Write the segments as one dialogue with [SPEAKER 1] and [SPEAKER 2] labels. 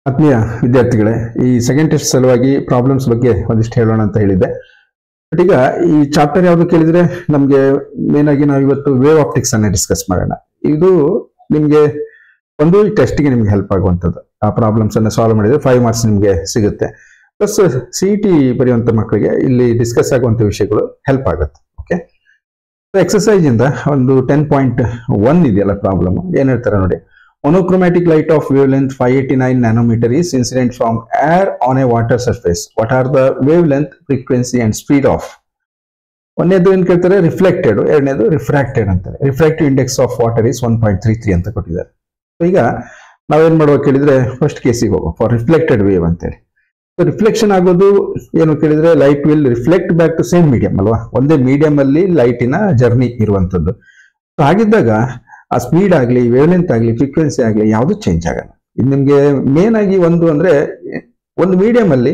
[SPEAKER 1] ಆತ್ಮೀಯ ವಿದ್ಯಾರ್ಥಿಗಳೇ ಈ ಸೆಕೆಂಡ್ ಟೆಸ್ಟ್ ಸಲುವಾಗಿ ಪ್ರಾಬ್ಲಮ್ಸ್ ಬಗ್ಗೆ ಒಂದಿಷ್ಟು ಹೇಳೋಣ ಅಂತ ಹೇಳಿದ್ದೆ ಬಟ್ ಈಗ ಈ ಚಾಪ್ಟರ್ ಯಾವುದು ಕೇಳಿದ್ರೆ ನಮಗೆ ಮೇನ್ ಆಗಿ ನಾವು ಇವತ್ತು ವೇವ್ ಆಪ್ಟಿಕ್ಸ್ ಅನ್ನ ಡಿಸ್ಕಸ್ ಮಾಡೋಣ ಇದು ನಿಮಗೆ ಒಂದು ಟೆಸ್ಟ್ಗೆ ನಿಮ್ಗೆ ಹೆಲ್ಪ್ ಆಗುವಂಥದ್ದು ಆ ಪ್ರಾಬ್ಲಮ್ಸ್ ಅನ್ನ ಸಾಲ್ವ್ ಮಾಡಿದ್ರೆ ಫೈವ್ ಮಾರ್ಕ್ಸ್ ನಿಮಗೆ ಸಿಗುತ್ತೆ ಪ್ಲಸ್ ಸಿ ಟಿ ಬರೆಯುವಂತ ಮಕ್ಕಳಿಗೆ ಇಲ್ಲಿ ಡಿಸ್ಕಸ್ ಆಗುವಂತ ವಿಷಯಗಳು ಹೆಲ್ಪ್ ಆಗುತ್ತೆ ಓಕೆ ಎಕ್ಸಸೈಸ್ ಇಂದ ಒಂದು ಟೆನ್ ಪಾಯಿಂಟ್ ಒನ್ ಇದೆಯಲ್ಲ ಪ್ರಾಬ್ಲಮ್ ಏನ್ ಹೇಳ್ತಾರೆ ನೋಡಿ monochromatic light of wavelength 589 nanometer is incident from air on a water surface. What are the wavelength, frequency and speed of? ಒಂದನೇದು ಏನ್ ಕೇಳ್ತಾರೆ ರಿಫ್ಲೆಕ್ಟೆಡ್ ಎರಡನೇದು ರಿಫ್ರಾಕ್ಟೆಡ್ ಅಂತಾರೆ refractive index of water is one point three three ಅಂತ ಕೊಟ್ಟಿದ್ದಾರೆ So ಈಗ ನಾವೇನ್ ಮಾಡ್ಬೇಕು ಕೇಳಿದ್ರೆ ಫಸ್ಟ್ ಕೇಸಿಗೆ ಹೋಗೋ ಫಾರ್ ರಿಫ್ಲೆಕ್ಟೆಡ್ ವೇವ್ ಅಂತೇಳಿ ಸೊ ರಿಫ್ಲೆಕ್ಷನ್ ಆಗೋದು ಏನು ಕೇಳಿದ್ರೆ light will reflect back to same medium ಅಲ್ವಾ ಒಂದೇ ಮೀಡಿಯಂ ಅಲ್ಲಿ ಲೈಟಿನ ಜರ್ನಿ ಇರುವಂತದ್ದು So ಹಾಗಿದ್ದಾಗ ಆ ಸ್ಪೀಡ್ ಆಗಲಿ ವೇವ್ಲೆಂತ್ ಆಗಲಿ ಫ್ರೀಕ್ವೆನ್ಸಿ ಆಗಲಿ ಯಾವುದು ಚೇಂಜ್ ಆಗಲ್ಲ ಇದು ನಿಮಗೆ ಮೇನ್ ಆಗಿ ಒಂದು ಅಂದ್ರೆ ಒಂದು ಮೀಡಿಯಂ ಅಲ್ಲಿ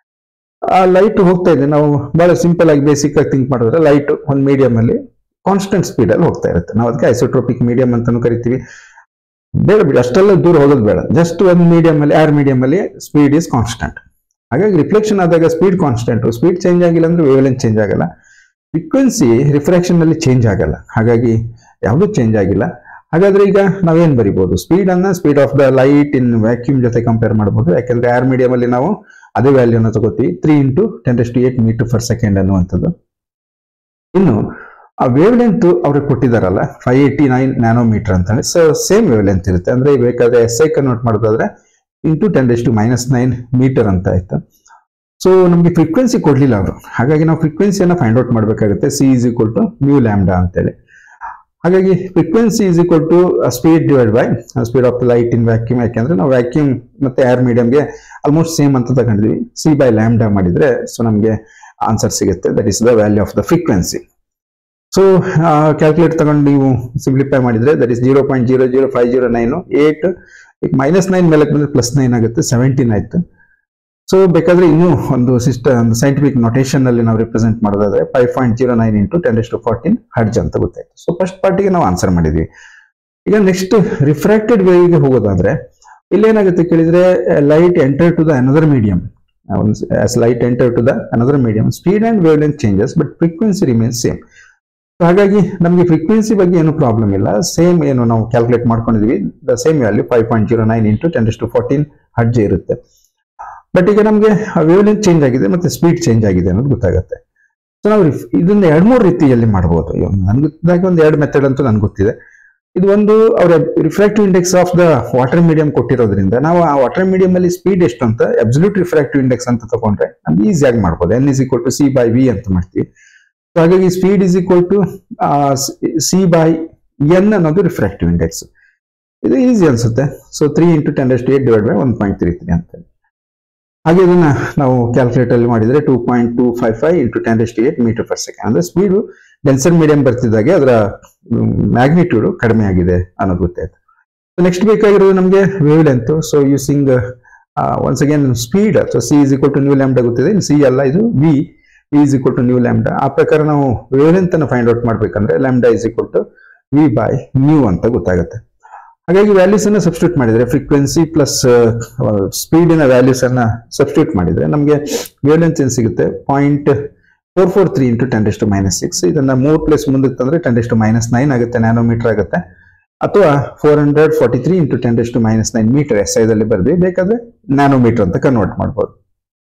[SPEAKER 1] ಆ ಲೈಟ್ ಹೋಗ್ತಾ ಇದೆ ನಾವು ಬಹಳ ಸಿಂಪಲ್ ಆಗಿ ಬೇಸಿಕ್ ಆಗಿ ಥಿಂಕ್ ಮಾಡಿದ್ರೆ ಲೈಟ್ ಒಂದು ಮೀಡಿಯಂ ಅಲ್ಲಿ ಕಾನ್ಸ್ಟೆಂಟ್ ಸ್ಪೀಡ್ ಅಲ್ಲಿ ಹೋಗ್ತಾ ಇರುತ್ತೆ ನಾವು ಅದಕ್ಕೆ ಐಸೋಟ್ರೋಪಿಕ್ ಮೀಡಿಯಂ ಅಂತಾನು ಕರಿತೀವಿ ಬೇಡ ಬಿಡಿ ಅಷ್ಟೆಲ್ಲ ದೂರ ಹೋಗೋದು ಬೇಡ ಜಸ್ಟ್ ಒಂದು ಮೀಡಿಯಂ ಅಲ್ಲಿ ಏರ್ ಮೀಡಿಯಂ ಅಲ್ಲಿ ಸ್ಪೀಡ್ ಇಸ್ ಕಾನ್ಸ್ಟೆಂಟ್ ಹಾಗಾಗಿ ರಿಫ್ಲೆಕ್ಷನ್ ಆದಾಗ ಸ್ಪೀಡ್ ಕಾನ್ಸ್ಟೆಂಟ್ ಸ್ಪೀಡ್ ಚೇಂಜ್ ಆಗಿಲ್ಲ ಅಂದ್ರೆ ವೇವ್ಲೆಂತ್ ಚೇಂಜ್ ಆಗಲ್ಲ ಫ್ರೀಕ್ವೆನ್ಸಿ ರಿಫ್ರಾಕ್ಷನ್ ಅಲ್ಲಿ ಚೇಂಜ್ ಆಗಲ್ಲ ಹಾಗಾಗಿ ಯಾವುದು ಚೇಂಜ್ ಆಗಿಲ್ಲ ಹಾಗಾದ್ರೆ ಈಗ ನಾವೇನ್ ಬರಿಬಹುದು ಸ್ಪೀಡ್ ಅನ್ನ speed of the light in vacuum ಜೊತೆ ಕಂಪೇರ್ ಮಾಡಬಹುದು ಯಾಕಂದ್ರೆ ಏರ್ ಮೀಡಿಯಂ ಅಲ್ಲಿ ನಾವು ಅದೇ ವ್ಯಾಲ್ಯೂನ ತಗೋತೀವಿ three into ten to eight metre per second ಅನ್ನುವಂಥದ್ದು ಇನ್ನು ಆ ವೇವ್ ಲೆಂತ್ ಅವ್ರಿಗೆ ಕೊಟ್ಟಿದಾರಲ್ಲ ಫೈವ್ ಏಯ್ಟಿ ನೈನ್ ನ್ಯಾನೋಮೀಟರ್ ಅಂತ ಹೇಳಿ ಸೊ ಸೇಮ್ ವೇವ್ ಲೆಂತ್ ಇರುತ್ತೆ ಅಂದ್ರೆ ಬೇಕಾದ್ರೆ ಎಸ್ ಐ ಕನ್ವರ್ಟ್ ಮಾಡೋದಾದ್ರೆ into ten to minus nine metre ಅಂತ ಆಯ್ತು ಸೊ ನಮಗೆ ಫ್ರೀಕ್ವೆನ್ಸಿ ಕೊಡ್ಲಿಲ್ಲ ಅವರು ಹಾಗಾಗಿ ನಾವು ಫ್ರೀಕ್ವೆನ್ಸಿಯನ್ನ ಫೈಂಡ್ ಔಟ್ ಮಾಡಬೇಕಾಗುತ್ತೆ C is equal to nu lambda ಅಂತೇಳಿ ಹಾಗಾಗಿ frequency is equal to speed divide by speed of the light in vacuum ಯಾಕೆಂದ್ರೆ ನಾವು ವ್ಯಾಕ್ಯೂಮ್ ಮತ್ತೆ ಏರ್ ಮೀಡಿಯಂಗೆ ಆಲ್ಮೋಸ್ಟ್ ಸೇಮ್ ಅಂತ ತಗೊಂಡಿದ್ವಿ ಸಿ ಬೈ ಲ್ಯಾಂಡಾ ಮಾಡಿದ್ರೆ ಸೊ ನಮಗೆ ಆನ್ಸರ್ ಸಿಗುತ್ತೆ that is the value of the frequency so calculate ತಗೊಂಡು ನೀವು ಸಿಂಪ್ಲಿಫೈ ಮಾಡಿದ್ರೆ that is zero point zero zero five zero nine eight minus nine ಮೇಲೆ ಬಂದ್ರೆ ಪ್ಲಸ್ ನೈನ್ ಆಗುತ್ತೆ ಸೆವೆಂಟೀನ್ ಆಯ್ತು ಸೊ ಬೇಕಾದ್ರೆ ಇನ್ನೂ ಒಂದು ಸಿಸ್ಟಮ್ ಒಂದು ಸೈಂಟಿಫಿಕ್ ನೊಟೇಷನ್ ಅಲ್ಲಿ ನಾವು ರಿಪ್ರೆಸೆಂಟ್ ಮಾಡೋದಾದ್ರೆ five point zero nine into ten to fourteen hertz ಅಂತ ಗೊತ್ತಾಯ್ತು ಸೊ ಫಸ್ಟ್ ಪಾರ್ಟಿಗೆ ನಾವು ಆನ್ಸರ್ ಮಾಡಿದ್ವಿ ಈಗ ನೆಕ್ಸ್ಟ್ ರಿಫ್ರಾಕ್ಟೆಡ್ ವೇವ್ಗೆ ಹೋಗೋದಾದ್ರೆ ಇಲ್ಲೇನಾಗುತ್ತೆ ಕೇಳಿದ್ರೆ light enter to the another medium as light enter to the another medium speed and wavelength changes but frequency remains same ಹಾಗಾಗಿ ನಮಗೆ ಫ್ರೀಕ್ವೆನ್ಸಿ ಬಗ್ಗೆ ಏನು ಪ್ರಾಬ್ಲಮ್ ಇಲ್ಲ ಸೇಮ್ ಏನು ನಾವು ಕ್ಯಾಲ್ಕುಲೇಟ್ ಮಾಡ್ಕೊಂಡಿದ್ವಿ the same value five point zero nine into ten to fourteen hertz ಇರುತ್ತೆ but ಈಗ ನಮಗೆ ವೇವ್ ಲೆಂತ್ ಚೇಂಜ್ ಆಗಿದೆ ಮತ್ತೆ ಸ್ಪೀಡ್ ಚೇಂಜ್ ಆಗಿದೆ ಅನ್ನೋದು ಗೊತ್ತಾಗುತ್ತೆ ಸೊ ನಾವು ಇದನ್ನ ಎರಡ್ ಮೂರು ರೀತಿಯಲ್ಲಿ ಮಾಡಬಹುದು ನನ್ಗೆ ಗೊತ್ತಾಗಿ ಒಂದು ಎರಡು ಮೆಥಡ್ ಅಂತೂ ನನ್ಗೆ ಗೊತ್ತಿದೆ ಇದು ಒಂದು ಅವರ refractive index of the water medium ಕೊಟ್ಟಿರೋದ್ರಿಂದ ನಾವು ಆ ವಾಟರ್ ಮೀಡಿಯಂ ಅಲ್ಲಿ ಸ್ಪೀಡ್ ಎಷ್ಟು ಅಂತ ಅಬ್ಸಲ್ಯೂಟ್ ರಿಫ್ರಾಕ್ಟಿವ್ ಇಂಡೆಕ್ಸ್ ಅಂತ ತಗೊಂಡ್ರೆ ನಮ್ಗೆ ಈಸಿಯಾಗಿ ಮಾಡ್ಬೋದು N is equal to C by V ಅಂತ ಮಾಡ್ತೀವಿ ಸೊ ಹಾಗಾಗಿ speed is equal to C by N ಅನ್ನೋದು ರಿಫ್ರಾಕ್ಟಿವ್ ಇಂಡೆಕ್ಸ್ ಇದು ಈಸಿ ಅನ್ಸುತ್ತೆ so three into ten to eight divide by one point three three ಅಂತ ಹಾಗೆ ಇದನ್ನ ನಾವು ಕ್ಯಾಲ್ಕುಲೇಟ್ ಅಲ್ಲಿ ಮಾಡಿದ್ರೆ two point two five five into ten to eight metre per second ಅಂದ್ರೆ ಸ್ಪೀಡು ಡೆನ್ಸರ್ ಮೀಡಿಯಂ ಬರ್ತಿದ್ದಾಗೆ ಅದರ ಮ್ಯಾಗ್ನಿಟ್ಯೂಡ್ ಕಡಿಮೆ ಆಗಿದೆ ಅನ್ನೋದು ಗೊತ್ತಾಯ್ತು ನೆಕ್ಸ್ಟ್ ಬೇಕಾಗಿರೋದು ನಮಗೆ wavelength so using once again speed so C is equal to nu lambda ಗೊತ್ತಿದೆ ಸಿ ಅಲ್ಲ ಇದು V V is equal to nu lambda ಆ ಪ್ರಕಾರ ನಾವು ವೇವ್ ಲೆಂತ್ ಅನ್ನು ಫೈಂಡ್ ಔಟ್ ಮಾಡ್ಬೇಕಂದ್ರೆ lambda is equal to V by nu ಅಂತ ಗೊತ್ತಾಗುತ್ತೆ ಹಾಗಾಗಿ ವ್ಯಾಲ್ಯೂಸ್ ಅನ್ನ ಸಬ್ಸ್ಟಿಟ್ಯೂಟ್ ಮಾಡಿದ್ರೆ ಫ್ರೀಕ್ವೆನ್ಸಿ ಪ್ಲಸ್ ಸ್ಪೀಡಿನ ವ್ಯಾಲ್ಯೂಸ್ ಅನ್ನ ಸಬ್ಸ್ಟಿಟ್ಯೂಟ್ ಮಾಡಿದ್ರೆ ನಮಗೆ ವೇವ್ ಲೆಂತ್ ಏನ್ ಸಿಗುತ್ತೆ point four four three into ten to minus six ಇದನ್ನ ಮೂರ್ ಪ್ಲೇಸ್ ಮುಂದಕ್ಕೆ ತಂದ್ರೆ ಟೆನ್ ಟು ಮೈನಸ್ ನೈನ್ ಆಗುತ್ತೆ ನ್ಯಾನೋಮೀಟರ್ ಆಗುತ್ತೆ ಅಥವಾ four hundred forty three into ten to minus nine metre ಎಸ್ ಐದಲ್ಲಿ ಬರ್ದಿ ಬೇಕಾದ್ರೆ ನ್ಯಾನೋಮೀಟರ್ ಅಂತ ಕನ್ವರ್ಟ್ ಮಾಡ್ಬೋದು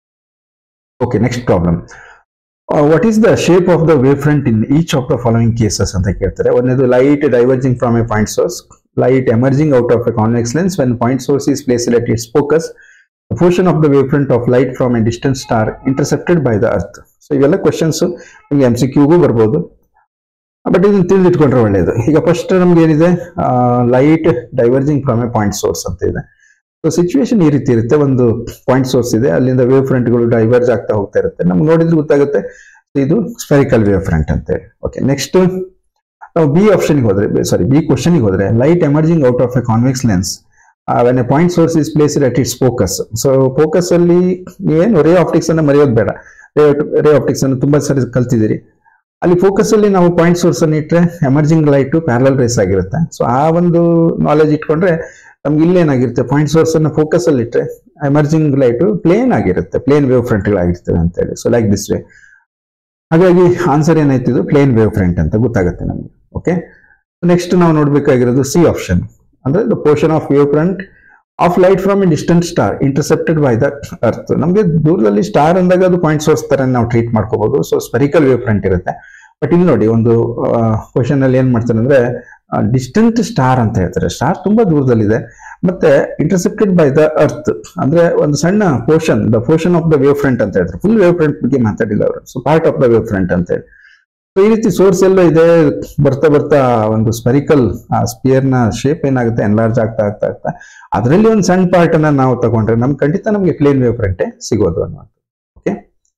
[SPEAKER 1] okay next problem what is the shape of the wave front in each of the following cases ಅಂತ ಕೇಳ್ತಾರೆ ಒಂದೇದು light diverging from a point source light emerging out of a convex lens when point source is placed at its focus the portion of the wavefront of light from a distant star intercepted by the earth so ಇವೆಲ್ಲ questions ನಿಮ್ಗೆ M C ಕ್ಯೂಗೂ ಬರ್ಬೋದು but ಇದನ್ನ ತಿಳಿದಿಟ್ಕೊಂಡ್ರೆ ಒಳ್ಳೆಯದು ಈಗ first ನಮ್ಗೆ ಏನಿದೆ light diverging from a point source ಅಂತ ಇದೆ ಸೊ ಸಿಚುವೇಶನ್ ಈ ರೀತಿ ಇರುತ್ತೆ ಒಂದು ಪಾಯಿಂಟ್ ಸೋರ್ಸ್ ಇದೆ ಅಲ್ಲಿಂದ ವೇವ್ ಫ್ರಂಟ್ಗಳು ಡೈವರ್ಜ್ ಆಗ್ತಾ ಹೋಗ್ತಾ ಇರುತ್ತೆ ನಮ್ಗೆ ನೋಡಿದ್ರೆ ಗೊತ್ತಾಗುತ್ತೆ ಇದು ಸ್ಪೆರಿಕಲ್ ವೇವ್ ಫ್ರಂಟ್ ಅಂತ ಹೇಳಿ ಓಕೆ ನೆಕ್ಸ್ಟ್ ನಾವು ಬಿ ಆಪ್ಷನ್ಗೆ ಹೋದ್ರೆ ಸಾರಿ ಬಿ ಕ್ವಶನ್ಗೆ ಹೋದ್ರೆ light emerging out of a convex lens when a point source is placed at its focus so focus ಅಲ್ಲಿ ಏನು ರೇ ಆಪ್ಟಿಕ್ಸ್ ಅನ್ನ ಮರೆಯೋದು ಬೇಡ ರೇ ಆಪ್ಟಿಕ್ಸ್ ಅನ್ನು ತುಂಬಾ ಸರಿ ಕಲ್ತಿದ್ದೀರಿ ಅಲ್ಲಿ ಫೋಕಸ್ ಅಲ್ಲಿ ನಾವು ಪಾಯಿಂಟ್ ಸೋರ್ಸ್ ಅನ್ನು ಇಟ್ಟರೆ ಎಮರ್ಜಿಂಗ್ ಲೈಟ್ ಪ್ಯಾರಲ್ ರೇಸ್ ಆಗಿರುತ್ತೆ ಸೊ ಆ ಒಂದು ನಾಲೆಜ್ ಇಟ್ಕೊಂಡ್ರೆ ನಮ್ಗೆ ಇಲ್ಲೇನಾಗಿರುತ್ತೆ ಪಾಯಿಂಟ್ ಸೋರ್ಸ್ ಅನ್ನ ಫೋಕಸ್ ಅಲ್ಲಿ ಇಟ್ಟರೆ ಎಮರ್ಜಿಂಗ್ ಲೈಟ್ ಪ್ಲೇನ್ ಆಗಿರುತ್ತೆ ಪ್ಲೇನ್ ವೇವ್ ಫ್ರಂಟ್ಗಳಾಗಿರ್ತವೆ ಅಂತ ಹೇಳಿ ಸೊ ಲೈಕ್ ದಿಸ್ ವೇ ಹಾಗಾಗಿ ಆನ್ಸರ್ ಏನಾಯ್ತಿದ್ದು ಪ್ಲೇನ್ ವೇವ್ ಫ್ರಂಟ್ ಅಂತ ಗೊತ್ತಾಗುತ್ತೆ ನಮಗೆ ಓಕೆ ನೆಕ್ಸ್ಟ್ ನಾವು ನೋಡ್ಬೇಕಾಗಿರೋದು ಸಿ ಆಪ್ಷನ್ ಅಂದ್ರೆ the portion of wave front of light from a distant star intercepted by the earth ನಮಗೆ ದೂರದಲ್ಲಿ ಸ್ಟಾರ್ ಅಂದಾಗ ಅದು ಪಾಯಿಂಟ್ ಸೋರ್ಸ್ ತರ ನಾವು ಟ್ರೀಟ್ ಮಾಡ್ಕೋಬಹುದು ಸೊ ಸ್ಪೆರಿಕಲ್ ವೇವ್ ಫ್ರಂಟ್ ಇರುತ್ತೆ ಬಟ್ ಇಲ್ಲಿ ನೋಡಿ ಒಂದು ಕ್ವಶನ್ ಅಲ್ಲಿ ಏನ್ ಮಾಡ್ತಾರೆ ಅಂದ್ರೆ ಡಿಸ್ಟೆಂಟ್ ಸ್ಟಾರ್ ಅಂತ ಹೇಳ್ತಾರೆ ಸ್ಟಾರ್ ತುಂಬಾ ದೂರದಲ್ಲಿದೆ ಮತ್ತೆ ಇಂಟರ್ಸೆಪ್ಟೆಡ್ ಬೈ ದ ಅರ್ತ್ ಅಂದ್ರೆ ಒಂದು ಸಣ್ಣ portion the portion of the wave front ಅಂತ ಹೇಳ್ತಾರೆ ಫುಲ್ ವೇವ್ ಫ್ರಂಟ್ ಬಗ್ಗೆ ಮಾತಾಡಿಲ್ಲ ಅವರು so part of the wave front ಅಂತ ಹೇಳಿ ಸೊ ಈ ರೀತಿ ಸೋರ್ಸ್ ಎಲ್ಲ ಇದೆ ಬರ್ತಾ ಬರ್ತಾ ಒಂದು ಸ್ಪೆರಿಕಲ್ ಆ ಸ್ಪಿಯರ್ ನ ಶೇಪ್ ಏನಾಗುತ್ತೆ ಎನ್ಲಾರ್ಜ್ ಆಗ್ತಾ ಆಗ್ತಾ ಆಗ್ತಾ ಅದರಲ್ಲಿ ಒಂದು ಸಣ್ಣ ಪಾರ್ಟ್ ಅನ್ನ ನಾವು ತಗೊಂಡ್ರೆ ನಮ್ ಖಂಡಿತ ನಮಗೆ ಪ್ಲೇನ್ ವೇವ್ ಫ್ರಂಟೇ ಸಿಗೋದು ಅನ್ನೋದು okay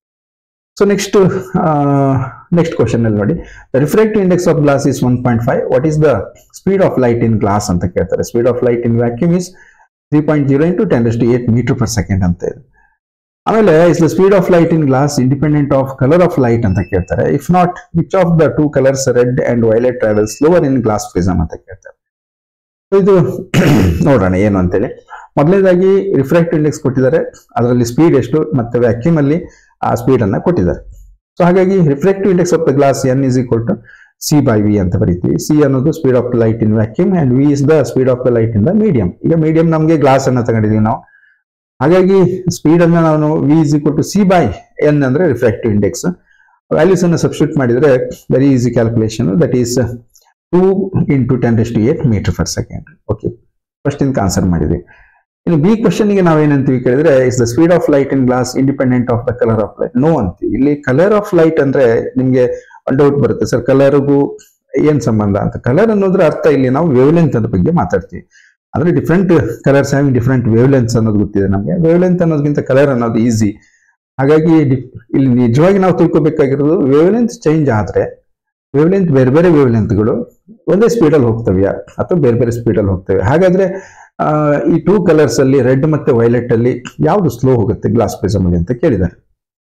[SPEAKER 1] so next next question ಅಲ್ಲಿ ನೋಡಿ the refractive index of glass is one point five what is the speed of light in glass ಅಂತ ಕೇಳ್ತಾರೆ speed of light in vacuum is three point zero into ten to eight metre per second ಅಂತ ಇದೆ ಆಮೇಲೆ is the speed of light in glass independent of colour of light ಅಂತ ಕೇಳ್ತಾರೆ if not which of the two colours red and violet travel slower in glass prism ಅಂತ ಕೇಳ್ತಾರೆ So ಇದು ನೋಡೋಣ ಏನು ಅಂತೇಳಿ ಮೊದಲನೇದಾಗಿ ರಿಫ್ರಾಕ್ಟಿವ್ ಇಂಡೆಕ್ಸ್ ಕೊಟ್ಟಿದ್ದಾರೆ ಅದರಲ್ಲಿ ಸ್ಪೀಡ್ ಎಷ್ಟು ಮತ್ತೆ ವ್ಯಾಕ್ಯೂಮ್ ಅಲ್ಲಿ ಆ ಸ್ಪೀಡ್ ಅನ್ನ ಕೊಟ್ಟಿದ್ದಾರೆ ಸೊ ಹಾಗಾಗಿ refractive index of the glass N is equal to C by V ಅಂತ ಬರೀತೀವಿ ಸಿ ಅನ್ನೋದು speed of light in vacuum and V is the speed of the light in the medium ಈಗ medium ನಮಗೆ glass ಅನ್ನ ತಗೊಂಡಿದೀವಿ ನಾವು ಹಾಗಾಗಿ speed ಅನ್ನ ನಾವು V is equal to C by N ಅಂದ್ರೆ ರಿಫ್ರಾಕ್ಟಿವ್ ಇಂಡೆಕ್ಸ್ ವ್ಯಾಲ್ಯೂಸ್ ಅನ್ನು ಸಬ್ಸ್ಟಿಟ್ಯೂಟ್ ಮಾಡಿದ್ರೆ very easy calculation that is two into ten to eight metre per second okay first ಇಂದ ಆನ್ಸರ್ ಮಾಡಿದ್ವಿ ಇನ್ನು ಬಿ ಕ್ವಶನ್ಗೆ ನಾವೇನಂತೀವಿ ಕೇಳಿದ್ರೆ is the speed of light in glass independent of the colour of light no ಅಂತೀವಿ ಇಲ್ಲಿ colour of light ಅಂದ್ರೆ ನಿಮ್ಗೆ ಡೌಟ್ ಬರುತ್ತೆ ಸರ್ ಕಲರ್ಗೂ ಏನ್ ಸಂಬಂಧ ಅಂತ ಕಲರ್ ಅನ್ನೋದ್ರ ಅರ್ಥ ಇಲ್ಲಿ ನಾವು ವೇವ್ಲೆಂತ್ ಅದ್ರ ಬಗ್ಗೆ ಮಾತಾಡ್ತೀವಿ ಅಂದ್ರೆ different colours having different wavelengths ಅನ್ನೋದು ಗೊತ್ತಿದೆ ನಮಗೆ ವೇವ್ಲೆಂತ್ ಅನ್ನೋದಕ್ಕಿಂತ ಕಲರ್ ಅನ್ನೋದು ಈಸಿ ಹಾಗಾಗಿ ಡಿ- ಇಲ್ಲಿ ನಿಜವಾಗಿ ನಾವು ತಿಳ್ಕೊಬೇಕಾಗಿರೋದು ವೇವ್ಲೆಂತ್ ಚೇಂಜ್ ಆದ್ರೆ ವೇವ್ಲೆಂತ್ ಬೇರೆ ಬೇರೆ ವೇವ್ಲೆಂತ್ಗಳು ಒಂದೇ ಸ್ಪೀಡಲ್ಲಿ ಹೋಗ್ತವೆ ಅಥವಾ ಬೇರೆ ಬೇರೆ ಸ್ಪೀಡಲ್ಲಿ ಹೋಗ್ತವೆ ಹಾಗಾದ್ರೆ ಆ, ಈ ಟೂ ಕಲರ್ಸ್ ಅಲ್ಲಿ ರೆಡ್ ಮತ್ತೆ ವೈಲೆಟ್ ಅಲ್ಲಿ ಯಾವ್ದು ಸ್ಲೋ ಹೋಗುತ್ತೆ ಗ್ಲಾಸ್ ಪ್ರಿಸಮ್ ಅಲ್ಲಿ ಅಂತ ಕೇಳಿದ್ದಾರೆ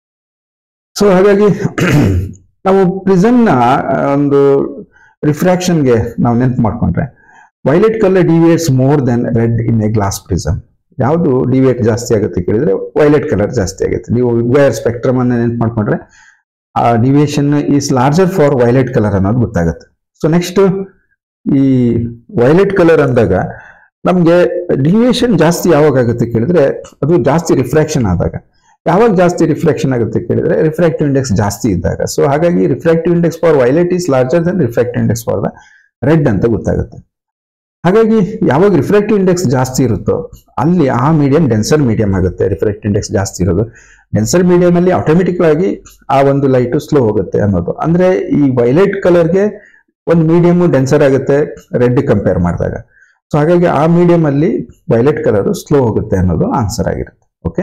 [SPEAKER 1] ಸೊ ಹಾಗಾಗಿ ನಾವು ಪ್ರಿಸಮ್ ನ ಆ, ಒಂದು ರಿಫ್ರಾಕ್ಷನ್ಗೆ ನಾವು ನೆನ್ಪು ಮಾಡ್ಕೊಂಡ್ರೆ violet colour deviates more than red in a glass prism ಯಾವುದು ಡಿವಿಯೇಟ್ ಜಾಸ್ತಿ ಆಗುತ್ತೆ ಕೇಳಿದ್ರೆ ವೈಲೆಟ್ ಕಲರ್ ಜಾಸ್ತಿ ಆಗುತ್ತೆ ನೀವು ವೈರ್ ಸ್ಪೆಕ್ಟ್ರಮ್ ಅನ್ನ ನೆನ್ಪು ಮಾಡ್ಕೊಂಡ್ರೆ ಆ deviation is larger for violet colour ಅನ್ನೋದು ಗೊತ್ತಾಗುತ್ತೆ ಸೊ ನೆಕ್ಸ್ಟ್ ಈ ವೈಲೆಟ್ ಕಲರ್ ಅಂದಾಗ ನಮ್ಗೆ ಡಿವಿಯೇಷನ್ ಜಾಸ್ತಿ ಯಾವಾಗ ಆಗುತ್ತೆ ಕೇಳಿದ್ರೆ ಅದು ಜಾಸ್ತಿ ರಿಫ್ರಾಕ್ಷನ್ ಆದಾಗ ಯಾವಾಗ ಜಾಸ್ತಿ ರಿಫ್ರಾಕ್ಷನ್ ಆಗುತ್ತೆ ಕೇಳಿದ್ರೆ ರಿಫ್ರಾಕ್ಟಿವ್ ಇಂಡೆಕ್ಸ್ ಜಾಸ್ತಿ ಇದ್ದಾಗ ಸೊ ಹಾಗಾಗಿ refractive index for violet is larger than refractive index for the red ಅಂತ ಗೊತ್ತಾಗುತ್ತೆ ಹಾಗಾಗಿ ಯಾವಾಗ ರಿಫ್ರಾಕ್ಟಿವ್ ಇಂಡೆಕ್ಸ್ ಜಾಸ್ತಿ ಇರುತ್ತೋ ಅಲ್ಲಿ ಆ ಮೀಡಿಯಂ ಡೆನ್ಸರ್ ಮೀಡಿಯಂ ಆಗುತ್ತೆ ರಿಫ್ರಾಕ್ಟಿವ್ ಇಂಡೆಕ್ಸ್ ಜಾಸ್ತಿ ಇರೋದು ಡೆನ್ಸರ್ ಮೀಡಿಯಂ ಅಲ್ಲಿ ಆಟೋಮೆಟಿಕ್ ಆಗಿ ಆ ಒಂದು ಲೈಟ್ ಸ್ಲೋ ಹೋಗುತ್ತೆ ಅನ್ನೋದು ಅಂದ್ರೆ ಈ ವೈಲೆಟ್ ಕಲರ್ಗೆ ಒಂದು ಮೀಡಿಯಂ ಡೆನ್ಸರ್ ಆಗುತ್ತೆ ರೆಡ್ ಕಂಪೇರ್ ಮಾಡಿದಾಗ ಸೊ ಹಾಗಾಗಿ ಆ ಮೀಡಿಯಂ ಅಲ್ಲಿ ವೈಲೆಟ್ ಕಲರ್ ಸ್ಲೋ ಹೋಗುತ್ತೆ ಅನ್ನೋದು ಆನ್ಸರ್ ಆಗಿರುತ್ತೆ okay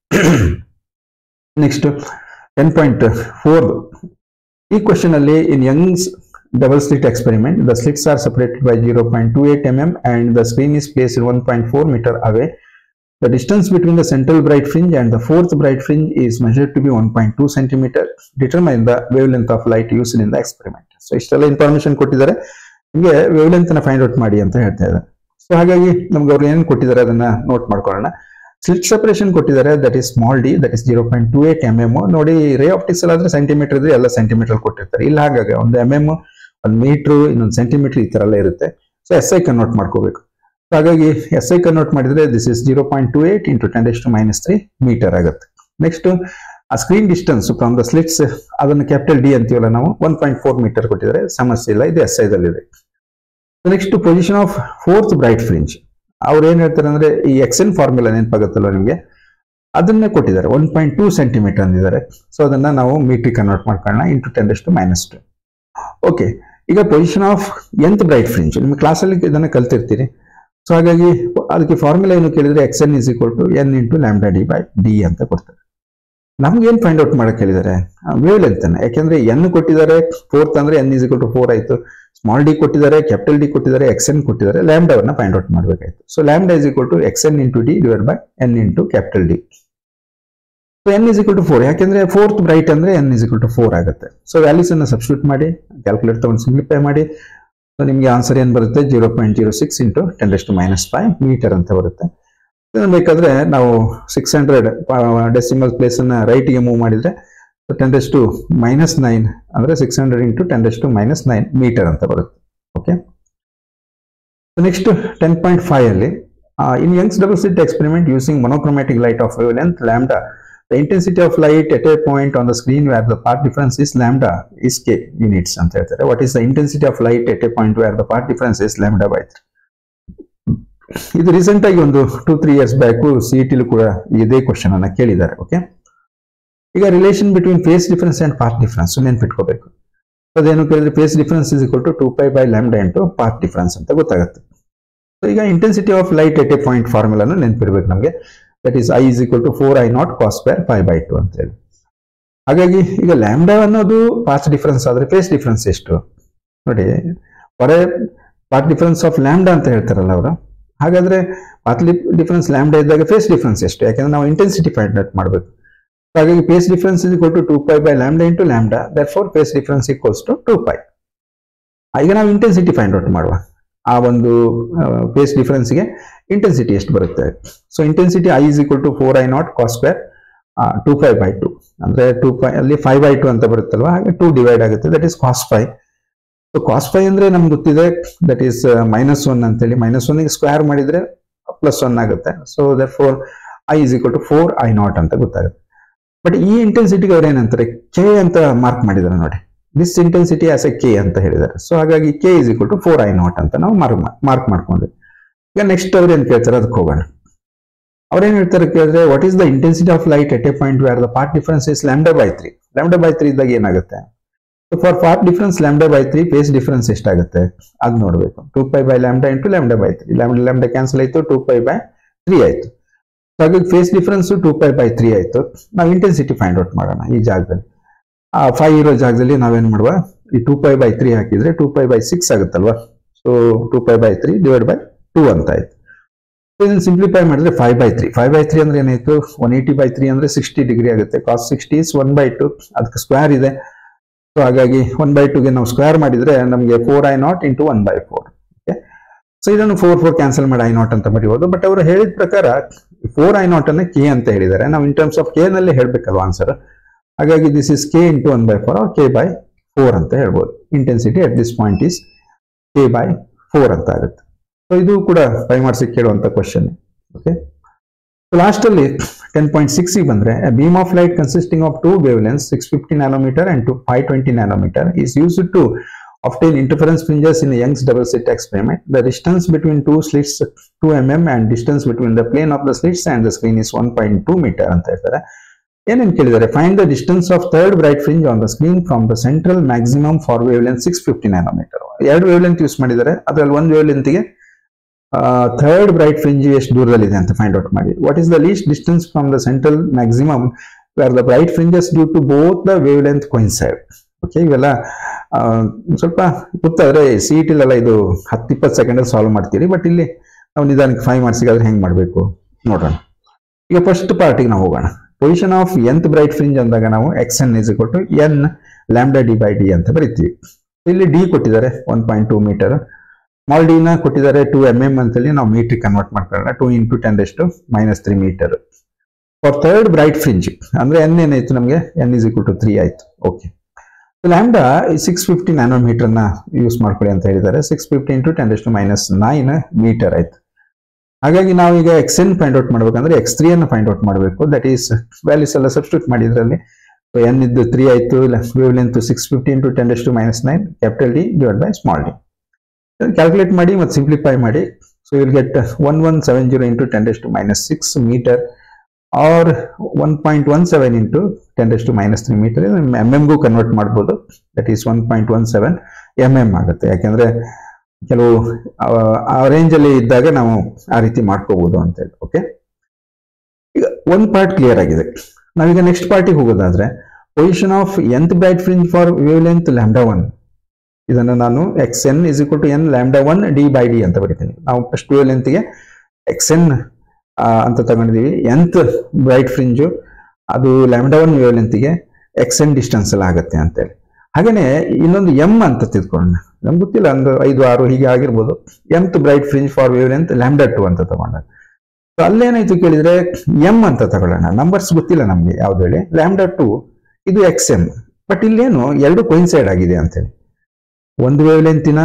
[SPEAKER 1] next ten point four ಈ ಕ್ವಶನ್ ಅಲ್ಲಿ in Young's double slit experiment the slits are separated by zero point two eight M M and the screen is placed one point four metre away The distance between the central bright fringe and the fourth bright fringe is measured to be 1.2 centimeter. Determine the wavelength of light used in the experiment. So ಇಷ್ಟೆಲ್ಲ information ಕೊಟ್ಟಿದ್ದಾರೆ ನಿಮಗೆ wavelength ನ find out ಮಾಡಿ ಅಂತ ಹೇಳ್ತಾ ಇದ್ದಾರೆ so ಹಾಗಾಗಿ ನಮ್ಗೆ ಅವ್ರು ಏನ್ ಕೊಟ್ಟಿದ್ದಾರೆ ಅದನ್ನ ನೋಟ್ ಮಾಡ್ಕೊಳ್ಳೋಣ ಸ್ಲಿಟ್ ಸಪರೇಷನ್ ಕೊಟ್ಟಿದ್ದಾರೆ that is small D that is zero point two eight M M ನೋಡಿ ರೇ ಆಪ್ಟಿಕ್ಸ್ ಆದ್ರೆ ಸೆಂಟಿಮೀಟರ್ ಇದ್ರೆ ಎಲ್ಲ ಸೆಂಟಿಮೀಟರ್ ಕೊಟ್ಟಿರ್ತಾರೆ ಇಲ್ಲ ಹಾಗಾಗಿ ಒಂದು ಎಂ ಎಮ್ ಒಂದು ಮೀಟರ್ ಇನ್ನೊಂದು ಸೆಂಟಿಮೀಟರ್ ಈ ತರ ಎಲ್ಲ ಇರುತ್ತೆ ಸೊ ಎಸ್ ಐ ಕನ್ವರ್ಟ್ ಮಾಡ್ಕೋಬೇಕು So ಹಾಗಾಗಿ ಎಸ್ ಐ ಕನ್ವರ್ಟ್ ಮಾಡಿದ್ರೆ this is zero point two eight into ten to minus three metre ಆಗುತ್ತೆ ನೆಕ್ಸ್ಟ್ ಆ screen distance from the slits ಅದನ್ನು ಕ್ಯಾಪಿಟಲ್ ಡಿ ಅಂತೀವಲ್ಲ ನಾವು ಒನ್ ಪಾಯಿಂಟ್ ಫೋರ್ ಮೀಟರ್ ಕೊಟ್ಟಿದ್ದಾರೆ ಸಮಸ್ಯೆ ಇಲ್ಲ ಇದು ಎಸ್ ಐದಲ್ಲಿದೆ next position of fourth bright fringe ಅವ್ರು ಏನ್ ಹೇಳ್ತಾರೆ ಅಂದ್ರೆ ಈ ಎಕ್ಸೆನ್ ಫಾರ್ಮುಲಾ ನೆನಪಾಗುತ್ತಲ್ಲ ನಿಮಗೆ ಅದನ್ನೇ ಕೊಟ್ಟಿದ್ದಾರೆ ಒನ್ ಪಾಯಿಂಟ್ ಟೂ ಸೆಂಟಿಮೀಟರ್ ಅಂದಿದ್ದಾರೆ ಸೊ ಅದನ್ನ ನಾವು ಮೀಟರ್ ಕನ್ವರ್ಟ್ ಮಾಡ್ಕೊಳ್ಳೋಣ into ten to minus two okay ಈಗ position of nth bright fringe ನಿಮ್ಮ ಕ್ಲಾಸಲ್ಲಿ ಇದನ್ನ ಕಲ್ತಿರ್ತೀರಿ ಸೊ ಹಾಗಾಗಿ ಅದಕ್ಕೆ ಫಾರ್ಮುಲಾ ಏನು ಕೇಳಿದ್ರೆ X N is equal to N into lambda D by D ಅಂತ ಕೊಡ್ತಾರೆ ನಮ್ಗೆ ಏನ್ ಫೈಂಡ್ ಔಟ್ ಮಾಡಕ್ ಹೇಳಿದ್ದಾರೆ ವೇವ್ ಲೆಂತ್ ಯಾಕೆಂದ್ರೆ ಎನ್ ಕೊಟ್ಟಿದ್ದಾರೆ ಫೋರ್ತ್ ಅಂದ್ರೆ N is equal to four ಆಯ್ತು ಸ್ಮಾಲ್ ಡಿ ಕೊಟ್ಟಿದ್ದಾರೆ ಕ್ಯಾಪಿಟಲ್ ಡಿ ಕೊಟ್ಟಿದ್ದಾರೆ ಎಕ್ಸ್ ಎನ್ ಕೊಟ್ಟಿದ್ದಾರೆ ಲ್ಯಾಂಬ್ಡಾವನ್ನ ಫೈಂಡ್ ಔಟ್ ಮಾಡಬೇಕಾಯ್ತು so lambda is equal to X N into D divide by N into capital D so N is equal to four ಯಾಕೆಂದ್ರೆ fourth bright ಅಂದ್ರೆ N is equal to four ಆಗುತ್ತೆ so values ಅನ್ನ substitute ಮಾಡಿ calculate ತಗೊಂಡು simplify ಮಾಡಿ so ನಿಮಗೆ answer ಏನು ಬರುತ್ತೆ zero point zero six into ten to minus five metre ಅಂತ ಬರುತ್ತೆ ಇದನ್ನ ಬೇಕಾದ್ರೆ ನಾವು ಸಿಕ್ಸ್ ಹಂಡ್ರೆಡ್ ಡೆಸಿಮಲ್ ಪ್ಲೇಸ್ ಅನ್ನ ರೈಟ್ಗೆ ಮೂವ್ ಮಾಡಿದ್ರೆ ಟೆನ್ ಟು ಮೈನಸ್ ನೈನ್ ಅಂದ್ರೆ six hundred into ten to minus nine metre ಅಂತ ಬರುತ್ತೆ okay next ten point five ಅಲ್ಲಿ in Young's double slit experiment using monochromatic light of length lambda the intensity of light at a point on the screen where the path difference is lambda is K units ಅಂತ ಹೇಳ್ತಾರೆ what is the intensity of light at a point where the path difference is lambda by three ಇದು recent ಆಗಿ ಒಂದು two three years back C ಟಿಲು ಕೂಡ ಇದೇ question ಅನ್ನ ಕೇಳಿದ್ದಾರೆ ಓಕೆ ಈಗ relation between phase difference and path difference ನೆನ್ಪಿಟ್ಕೋಬೇಕು ಅದೇನು ಕೇಳಿದ್ರೆ phase difference is equal to two pi by lambda into path difference ಅಂತ ಗೊತ್ತಾಗುತ್ತೆ ಸೊ ಈಗ intensity of light at a point ಫಾರ್ಮುಲಾನು ನೆನಪಿರ್ಬೇಕು ನಮಗೆ that is I is equal to four I naught cos square five by two ಅಂತ ಹೇಳಿ ಹಾಗಾಗಿ ಈಗ ಲ್ಯಾಂಡಾ ಅನ್ನೋದು ಪಾರ್ಟ್ ಡಿಫರೆನ್ಸ್ ಆದ್ರೆ ಫೇಸ್ ಡಿಫರೆನ್ಸ್ ಎಷ್ಟು ನೋಡಿ ಹೊರೆ ಪಾರ್ಟ್ ಡಿಫರೆನ್ಸ್ ಆಫ್ ಲ್ಯಾಂಡಾ ಅಂತ ಹೇಳ್ತಾರಲ್ಲ ಅವರು ಹಾಗಾದ್ರೆ ಪಾರ್ಟ್ ಡಿಫರೆನ್ಸ್ ಲ್ಯಾಂಡಾ ಇದ್ದಾಗ ಫೇಸ್ ಡಿಫರೆನ್ಸ್ ಎಷ್ಟು ಯಾಕಂದ್ರೆ ನಾವು ಇಂಟೆನ್ಸಿಟಿ ಫೈಂಡ್ ಔಟ್ ಮಾಡಬೇಕು ಹಾಗಾಗಿ phase difference is equal to two pi by lambda into lambda that for phase difference equals to two pi ಈಗ ನಾವು ಇಂಟೆನ್ಸಿಟಿ ಫೈಂಡ್ ಔಟ್ ಮಾಡುವ ಆ ಒಂದು ಫೇಸ್ ಡಿಫರೆನ್ಸ್ಗೆ ಇಂಟೆನ್ಸಿಟಿ ಎಷ್ಟು ಬರುತ್ತೆ so intensity I is equal to four I naught cos square two pi by two ಅಂದ್ರೆ two pi ಅಲ್ಲಿ phi by two ಅಂತ ಬರುತ್ತಲ್ವಾ ಹಾಗೆ ಟೂ ಡಿವೈಡ್ ಆಗುತ್ತೆ that is cos pi so cos pi ಅಂದ್ರೆ ನಮ್ಗೆ ಗೊತ್ತಿದೆ ದಟ್ ಈಸ್ ಮೈನಸ್ ಒನ್ ಅಂತೇಳಿ ಮೈನಸ್ ಒನ್ಗೆ ಸ್ಕ್ವೇರ್ ಮಾಡಿದ್ರೆ ಪ್ಲಸ್ ಒನ್ ಆಗುತ್ತೆ so that four I is equal to four I naught ಅಂತ ಗೊತ್ತಾಗುತ್ತೆ ಬಟ್ ಈ ಇಂಟೆನ್ಸಿಟಿಗೆ ಅವ್ರು ಏನಂತಾರೆ ಕೆ ಅಂತ ಮಾರ್ಕ್ ಮಾಡಿದ್ದಾರೆ ನೋಡಿ this intensity as a K ಅಂತ ಹೇಳಿದ್ದಾರೆ ಸೊ ಹಾಗಾಗಿ K is equal to four I naught ಅಂತ ನಾವು ಮಾರ್ಕ್ ಮಾರ್ಕ್ ಮಾಡ್ಕೊಂಡ್ವಿ ಈಗ ನೆಕ್ಸ್ಟ್ ಅವ್ರು ಏನ್ ಕೇಳ್ತಾರೆ ಅದಕ್ಕೆ ಹೋಗೋಣ ಅವ್ರೇನ್ ಹೇಳ್ತಾರೆ ಕೇಳಿದ್ರೆ what is the intensity of light at a point where the path difference is lambda by three lambda by three ಇದ್ದಾಗ ಏನಾಗುತ್ತೆ for path difference lambda by three phase difference ಎಷ್ಟಾಗುತ್ತೆ ಅದು ನೋಡಬೇಕು two pi by lambda into lambda by three lambda lambda cancel ಆಯ್ತು two pi by three ಆಯ್ತು ಹಾಗಾಗಿ phase difference two pi by three ಆಯ್ತು ನಾವು ಇಂಟೆನ್ಸಿಟಿ ಫೈಂಡ್ ಔಟ್ ಮಾಡೋಣ ಈ ಜಾಗದಲ್ಲಿ ಆ ಫೈವ್ ಇರೋ ಜಾಗದಲ್ಲಿ ನಾವೇನ್ ಮಾಡುವ ಈ ಟೂ ಪೈ ಬೈ ತ್ರೀ ಹಾಕಿದ್ರೆ ಟೂ ಪೈ ಬೈ ಸಿಕ್ಸ್ ಆಗುತ್ತಲ್ವಾ so two pi by three divide by two ಅಂತ ಆಯ್ತು ಇದನ್ನು ಸಿಂಪ್ಲಿಫೈ ಮಾಡಿದ್ರೆ pi by three pi by three ಅಂದ್ರೆ ಏನಾಯ್ತು ಒನ್ ಏಯ್ಟಿ ಬೈ ತ್ರೀ ಅಂದ್ರೆ ಸಿಕ್ಸ್ಟಿ ಡಿಗ್ರಿ ಆಗುತ್ತೆ cos sixty is one by two ಅದಕ್ಕೆ ಸ್ಕ್ವೇರ್ ಇದೆ ಸೊ ಹಾಗಾಗಿ ಒನ್ ಬೈ ಟುಗೆ ನಾವು ಸ್ಕ್ವೇರ್ ಮಾಡಿದ್ರೆ ನಮಗೆ four I naught into one by four okay so ಇದನ್ನು ಫೋರ್ ಫೋರ್ ಕ್ಯಾನ್ಸಲ್ ಮಾಡಿ ಐ ನಾಟ್ ಅಂತ ಬರೀಬಹುದು ಬಟ್ ಅವರು ಹೇಳಿದ ಪ್ರಕಾರ ಫೋರ್ ಐ ನಾಟ್ ಅನ್ನ ಕೆ ಅಂತ ಹೇಳಿದ್ದಾರೆ ನಾವು ಇನ್ ಟರ್ಮ್ಸ್ ಆಫ್ ಕೆ ನಲ್ಲಿ ಹೇಳ್ಬೇಕಲ್ವಾ ಆನ್ಸರ್ ಹಾಗಾಗಿ this is K into one by four K by four ಅಂತ ಹೇಳ್ಬೋದು intensity at this point is K by four ಅಂತ ಆಗುತ್ತೆ ಸೊ ಇದು ಕೂಡ ಫೈವ್ ಮಾರ್ಕ್ಸ್ ಕೇಳುವಂತ ಕ್ವಶನ್ ಓಕೆ ಲಾಸ್ಟ್ ಅಲ್ಲಿ ಟೆನ್ ಪಾಯಿಂಟ್ ಸಿಕ್ಸ್ ಬಂದ್ರೆ beam of light consisting of two wavelengths six fifty nanometre and two five twenty nanometre is use to obtain interference fringes in a Young's double slit experiment. The distance between two slits 2 mm and distance between the plane of the slits and the screen is 1.2 meter ಅಂತ ಹೇಳ್ತಾರೆ ಏನೇನು ಕೇಳಿದ್ದಾರೆ find the distance of third bright fringe on the screen from the central maximum for wavelength six fifty nanometer ಎರಡು wavelength use ಮಾಡಿದ್ದಾರೆ ಅದರಲ್ಲಿ ಒಂದು ವೇವ್ ಲೆಂತ್ಗೆ ಥರ್ಡ್ ಬ್ರೈಟ್ ಫ್ರಿಂಜ್ ಎಷ್ಟು ದೂರದಲ್ಲಿದೆ ಅಂತ ಫೈಂಡ್ ಔಟ್ ಮಾಡಿ what is the least distance from the central maximum where the bright fringes due to both the wavelength coincide okay ಇವೆಲ್ಲ ಆ, ಸ್ವಲ್ಪ ಗೊತ್ತಾದ್ರೆ ಸಿ ಟಿಲೆಲ್ಲ ಇದು ಹತ್ತು ಇಪ್ಪತ್ತು ಸೆಕೆಂಡ್ ಸಾಲ್ವ್ ಮಾಡ್ತೀರಿ ಬಟ್ ಇಲ್ಲಿ ನಾವು ನಿಧಾನಕ್ಕೆ ಫೈವ್ ಮಾರ್ಕ್ಸಿಗಾದ್ರೆ ಹೆಂಗೆ ಮಾಡಬೇಕು ನೋಡೋಣ ಈಗ ಫಸ್ಟ್ ಪಾರ್ಟಿಗೆ ನಾವು ಹೋಗೋಣ position of nth bright fringe ಅಂದಾಗ ನಾವು ಎಕ್ಸ್ ಎನ್ ಇಸ್ ಕೊಟ್ಟು n lambda D by D ಅಂತ ಬರಿತೀವಿ ಇಲ್ಲಿ ಡಿ ಕೊಟ್ಟಿದ್ದಾರೆ one point two meter small ಡಿನ ಕೊಟ್ಟಿದ್ದಾರೆ ಟೂ ಎಮ್ ಎಮ್ ಅಂತೇಳಿ ನಾವು ಮೀಟ್ರಿಗೆ ಕನ್ವರ್ಟ್ ಮಾಡ್ಕೊಳ್ಳೋಣ ಟೂ ಇಂಟು ಟೆನ್ ಎಷ್ಟು minus three meter for third bright fringe ಅಂದ್ರೆ ಎನ್ ಏನಾಯ್ತು ನಮಗೆ n is equal to three ಆಯ್ತು okay lambda six fifty nanometer ನ ಯೂಸ್ ಮಾಡ್ಕೊಳ್ಳಿ ಅಂತ ಹೇಳಿದ್ದಾರೆ ಸಿಕ್ಸ್ ಫಿಫ್ಟಿ ಇಂಟು ಟೆನ್ ಎಷ್ಟು ಮೈನಸ್ ನೈನ್ ಮೀಟರ್ ಆಯ್ತು ಹಾಗಾಗಿ ನಾವು ಈಗ ಎಕ್ಸ್ ಎನ್ ಫೈಂಡ್ ಔಟ್ ಮಾಡ್ಬೇಕಂದ್ರೆ ಎಕ್ಸ್ ತ್ರೀ ಅನ್ನು ಫೈಂಡ್ ಔಟ್ ಮಾಡಬೇಕು ದಟ್ ಈಸ್ ವ್ಯಾಲ್ಯೂಸ್ ಎಲ್ಲ ಸಬ್ಸ್ಟಿಟ್ಯೂಟ್ ಮಾಡಿದ್ರಲ್ಲಿ ಎನ್ ಇದ್ದು ತ್ರೀ ಆಯ್ತು wavelength six fifty into ten ಎಷ್ಟು minus nine capital d divide by small d calculate ಮಾಡಿ ಮತ್ತು ಸಿಂಪ್ಲಿಫೈ ಮಾಡಿ so will get one one seven zero into ten ಎಷ್ಟು minus six meter or one point one seven into ten ಎಷ್ಟು minus three meter m ಎಮ್ಗೂ convert ಮಾಡ್ಬೋದು that is one point one seven m m ಆಗುತ್ತೆ ಯಾಕೆಂದ್ರೆ ಕೆಲವು ಆ- ಆ ರೇಂಜಲ್ಲಿ ಇದ್ದಾಗ ನಾವು ಆ ರೀತಿ ಮಾಡ್ಕೋಬಹುದು ಅಂತ ಹೇಳಿ ಓಕೆ ಈಗ ಒಂದು ಪಾರ್ಟ್ ಕ್ಲಿಯರ್ ಆಗಿದೆ ನಾವೀಗ ನೆಕ್ಸ್ಟ್ ಪಾರ್ಟಿಗೆ ಹೋಗೋದಾದ್ರೆ position of nth bright fringe for wavelength lambda one ಇದನ್ನು ನಾನು x N is equal to n lambda one d by D ಅಂತ ಬರಿತೀನಿ ನಾವು ಫಸ್ಟ್ ವೇವ್ ಲೆಂತ್ಗೆ ಎಕ್ಸ್ ಎನ್ ಅಂತ ತಗೊಂಡಿದೀವಿ ಎಂತ್ ಬ್ರೈಟ್ ಫ್ರಿಂಜು ಅದು ಲ್ಯಾಂಡಾ ಒನ್ ವೇವ್ ಲೆಂತ್ಗೆ ಎಕ್ಸ್ ಎನ್ ಡಿಸ್ಟೆನ್ಸ್ ಎಲ್ಲ ಆಗುತ್ತೆ ಅಂತೇಳಿ ಹಾಗೇನೆ ಇನ್ನೊಂದು ಎಂ ಅಂತ ತಿಳ್ಕೊಳ್ಳೋಣ ನಮ್ಗೆ ಗೊತ್ತಿಲ್ಲ ಒಂದು ಐದು ಆರು ಹೀಗೆ ಆಗಿರ್ಬೋದು nth bright fringe for wavelength lambda two ಅಂತ ತಗೊಂಡ ಸೊ ಅಲ್ಲೇನಾಯ್ತು ಕೇಳಿದ್ರೆ ಎಂ ಅಂತ ತಗೊಳ್ಳೋಣ ನಂಬರ್ಸ್ ಗೊತ್ತಿಲ್ಲ ನಮ್ಗೆ ಯಾವ್ದು ಹೇಳಿ ಲ್ಯಾಂಬ್ಡಾ ಟು ಇದು ಎಕ್ಸ್ ಎಂ ಬಟ್ ಇಲ್ಲೇನು ಎರಡು ಕೊಯಿನ್ಸೈಡ್ ಆಗಿದೆ ಅಂತೇಳಿ ಒಂದು ವೇವ್ ಲೆಂತಿನ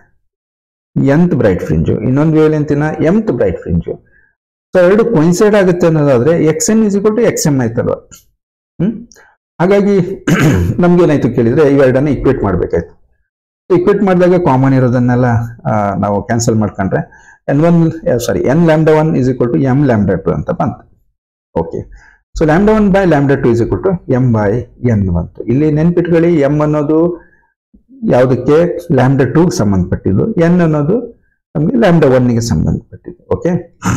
[SPEAKER 1] ಎಂತ್ ಬ್ರೈಟ್ ಫ್ರಿಂಜು ಇನ್ನೊಂದು ವೇವ್ ಲೆಂತಿನ ಎಂತ್ ಬ್ರೈಟ್ ಫ್ರಿಂಜು ಸೊ ಎರಡು ಕೊಯಿನ್ಸೈಡ್ ಆಗುತ್ತೆ ಅನ್ನೋದಾದ್ರೆ x N is equal to x m ಆಯ್ತಲ್ವ ಹ್ಮ್ ಹಾಗಾಗಿ ನಮ್ಗೆ ಏನಾಯ್ತು ಕೇಳಿದ್ರೆ ಇವೆರಡನ್ನ ಇಕ್ವೇಟ್ ಮಾಡ್ಬೇಕಾಯ್ತು ಇಕ್ವೇಟ್ ಮಾಡಿದಾಗ ಕಾಮನ್ ಇರೋದನ್ನೆಲ್ಲ ಆ, ನಾವು ಕ್ಯಾನ್ಸಲ್ ಮಾಡ್ಕೊಂಡ್ರೆ n one sorry n lambda one is equal to m lambda two ಅಂತ ಬಂತು okay so lambda one by lambda two is equal to m by n ಬಂತು ಇಲ್ಲಿ ನೆನ್ಪಿಟ್ಕೊಳ್ಳಿ ಎಂ ಅನ್ನೋದು ಯಾವುದಕ್ಕೆ ಲ್ಯಾಂಬ್ಡಾ ಟೂ ಸಂಬಂಧಪಟ್ಟಿದ್ದು ಎನ್ ಅನ್ನೋದು ನಮಗೆ ಲ್ಯಾಂಬ್ಡಾ ಒನ್ಗೆ ಸಂಬಂಧಪಟ್ಟಿದ್ದು ಓಕೆ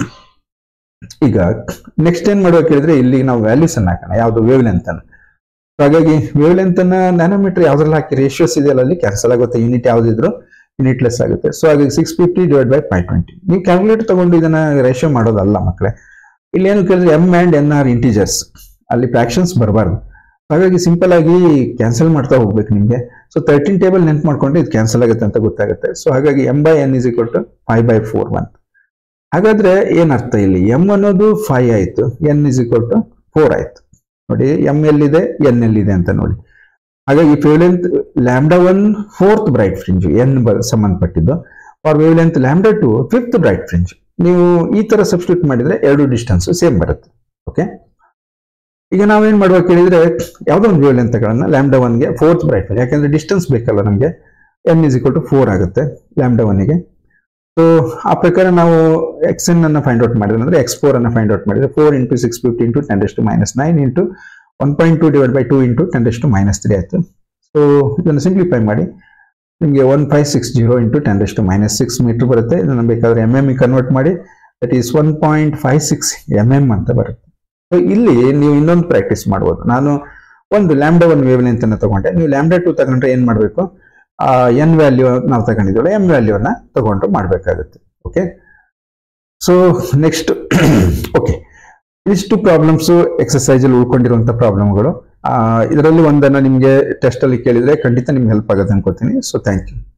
[SPEAKER 1] ಈಗ ನೆಕ್ಸ್ಟ್ ಏನ್ ಮಾಡ್ಬೇಕು ಹೇಳಿದ್ರೆ ಇಲ್ಲಿ ನಾವು ವ್ಯಾಲ್ಯೂಸ್ ಅನ್ನ ಹಾಕೋಣ ಯಾವುದು ವೇವ್ ಲೆಂತ್ ಅನ್ನು So ಹಾಗಾಗಿ ವೇವ್ ಲೆಂತ್ ಅನ್ನ ನ್ಯಾನೋಮೀಟರ್ ಯಾವ್ದ್ರಲ್ಲಿ ಹಾಕಿ ರೇಷಿಯೋಸ್ ಇದೆಯಲ್ಲ ಅಲ್ಲಿ ಕ್ಯಾನ್ಸಲ್ ಆಗುತ್ತೆ ಯೂನಿಟ್ ಯಾವ್ದಿದ್ರು ಯೂನಿಟ್ಲೆಸ್ ಆಗುತ್ತೆ ಸೊ ಹಾಗಾಗಿ six fifty divide by five twenty ನೀವು ಕ್ಯಾಲ್ಕುಲೇಟರ್ ತಗೊಂಡು ಇದನ್ನ ರೇಷಿಯೋ ಮಾಡೋದಲ್ಲ ಮಕ್ಕಳೇ ಇಲ್ಲಿ ಏನು ಕೇಳಿದ್ರೆ m and n are integers ಅಲ್ಲಿ ಫ್ರಾಕ್ಷನ್ಸ್ ಬರಬಾರ್ದು ಹಾಗಾಗಿ ಸಿಂಪಲ್ ಆಗಿ ಕ್ಯಾನ್ಸಲ್ ಮಾಡ್ತಾ ಹೋಗ್ಬೇಕು ನಿಮಗೆ ಸೊ ತರ್ಟೀನ್ ಟೇಬಲ್ ನೆನ್ಪು ಮಾಡ್ಕೊಂಡ್ರೆ ಇದು ಕ್ಯಾನ್ಸಲ್ ಆಗುತ್ತೆ ಅಂತ ಗೊತ್ತಾಗುತ್ತೆ ಸೊ ಹಾಗಾಗಿ m by n is equal to five by four ಬಂತು ಹಾಗಾದ್ರೆ ಏನ್ ಅರ್ಥ ಇಲ್ಲಿ ಎಂ ಅನ್ನೋದು ಫೈವ್ ಆಯ್ತು n is equal to four ಆಯ್ತು ನೋಡಿ ಎಂ ಎಲ್ಲಿದೆ ಎನ್ ಎಲ್ಲಿದೆ ಅಂತ ನೋಡಿ ಹಾಗಾಗಿ wavelength lambda one fourth bright fringe n ಸಂಬಂಧಪಟ್ಟಿದ್ದು for wavelength lambda two fifth bright fringe ನೀವು ಈ ತರ ಸಬ್ಸ್ಟಿಟ್ಯೂಟ್ ಮಾಡಿದ್ರೆ ಎರಡು ಡಿಸ್ಟೆನ್ಸ್ ಸೇಮ್ ಬರುತ್ತೆ ಓಕೆ ಈಗ ನಾವೇನ್ ಮಾಡ್ಬೇಕು ಹೇಳಿದ್ರೆ ಯಾವ್ದೋ ಒಂದು ವೇವ್ ಲೆಂತ್ ತಗೊಳ್ಳೋಣ ಲ್ಯಾಂಬ್ಡಾ ಒನ್ಗೆ ಫೋರ್ತ್ ಬ್ರೈಟ್ ಯಾಕಂದ್ರೆ ಡಿಸ್ಟೆನ್ಸ್ ಬೇಕಲ್ಲ ನಮಗೆ n is equal to four ಆಗುತ್ತೆ ಲ್ಯಾಂಬ್ಡಾ ಒನ್ಗೆ ಸೊ ಆ ಪ್ರಕಾರ ನಾವು ಎಕ್ಸ್ ಎನ್ ಅನ್ನ ಫೈಂಡ್ ಔಟ್ ಮಾಡಿದ್ರೆ ಅಂದ್ರೆ ಎಕ್ಸ್ ಫೋರ್ ಅನ್ನ ಫೈಂಡ್ ಔಟ್ ಮಾಡಿದ್ರೆ four into six fifty into ten to minus nine into one point two divide by two into ten to minus three ಆಯ್ತು ಸೊ ಇದನ್ನು ಸಿಂಪ್ಲಿಫೈ ಮಾಡಿ ನಿಮಗೆ one five six zero into ten to minus six meter ಬರುತ್ತೆ ಇದನ್ನು ಬೇಕಾದ್ರೆ m m convert ಮಾಡಿ that is one point five six m m ಅಂತ ಬರುತ್ತೆ ಸೊ ಇಲ್ಲಿ ನೀವು ಇನ್ನೊಂದು ಪ್ರಾಕ್ಟೀಸ್ ಮಾಡ್ಬೋದು ನಾನು ಒಂದು ಲ್ಯಾಂಬ್ಡಾ ಒನ್ ವೇವ್ ಲೆಂತ್ ಅನ್ನ ತಗೊಂಡೆ ನೀವು ಲ್ಯಾಂಬ್ಡಾ ಟು ತಗೊಂಡ್ರೆ ಏನ್ ಮಾಡಬೇಕು ಎನ್ ವ್ಯಾಲ್ಯೂ ನಾವು ತಗೊಂಡಿದ್ದೀವಲ್ಲ ಎಂ ವ್ಯಾಲ್ಯೂನ ತಗೊಂಡು ಮಾಡಬೇಕಾಗುತ್ತೆ ಓಕೆ ಸೊ ನೆಕ್ಸ್ಟ್ ಓಕೆ ಇಷ್ಟು ಪ್ರಾಬ್ಲಮ್ಸ್ ಎಕ್ಸಸೈಸ್ ಅಲ್ಲಿ ಉಳ್ಕೊಂಡಿರುವಂತ ಪ್ರಾಬ್ಲಮ್ಗಳು ಇದರಲ್ಲಿ ಒಂದನ್ನ ನಿಮಗೆ ಟೆಸ್ಟ್ ಅಲ್ಲಿ ಕೇಳಿದ್ರೆ ಖಂಡಿತ ನಿಮ್ಗೆ ಹೆಲ್ಪ್ ಆಗುತ್ತೆ ಅನ್ಕೋತೀನಿ ಸೊ ಥ್ಯಾಂಕ್ ಯು